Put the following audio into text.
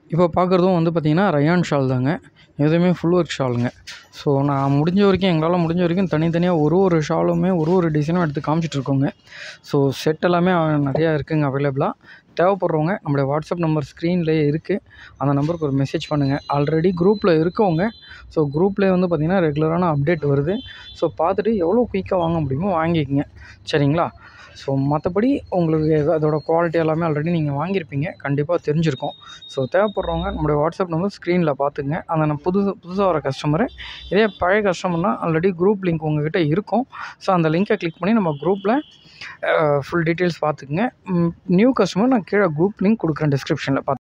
இப்போ பார்க்குறதும் வந்து பார்த்திங்கன்னா ரயான் ஷால் தாங்க எதுவுமே ஃபுல் ஒர்க் ஷாலுங்க ஸோ நான் முடிஞ்ச வரைக்கும் எங்களால் முடிஞ்ச வரைக்கும் தனித்தனியாக ஒரு ஒரு ஷாலுமே ஒரு ஒரு டிசைனும் எடுத்து காமிச்சிட்ருக்கோங்க ஸோ செட் எல்லாமே நிறையா இருக்குங்க அவைலபிளாக தேவைப்படுறவங்க நம்மளுடைய வாட்ஸ்அப் நம்பர் ஸ்க்ரீன்லேயே இருக்குது அந்த நம்பருக்கு ஒரு மெசேஜ் பண்ணுங்கள் ஆல்ரெடி குரூப்பில் இருக்கவங்க ஸோ குரூப்லேயே வந்து பார்த்திங்கன்னா ரெகுலரான அப்டேட் வருது ஸோ பார்த்துட்டு எவ்வளோ குயிக்காக வாங்க முடியுமோ வாங்கிக்கங்க சரிங்களா ஸோ மற்றபடி உங்களுக்கு அதோட குவாலிட்டி எல்லாமே ஆல்ரெடி நீங்கள் வாங்கியிருப்பீங்க கண்டிப்பாக தெரிஞ்சிருக்கும் ஸோ தேவைப்படுறவங்க நம்மளுடைய வாட்ஸ்அப் நம்பர் ஸ்க்ரீனில் பார்த்துங்க அந்த நம்ம புதுசு புதுசாக வர கஸ்டமரு இதே பழைய கஸ்டமர்னால் ஆல்ரெடி குரூப் லிங்க் உங்ககிட்ட இருக்கும் ஸோ அந்த லிங்க்கை கிளிக் பண்ணி நம்ம குரூப்பில் ஃபுல் டீட்டெயில்ஸ் பார்த்துக்குங்க நியூ கஸ்டமர் நான் கீழே குரூப் லிங்க் கொடுக்குறேன் டிஸ்கிரிப்ஷனில் பார்த்து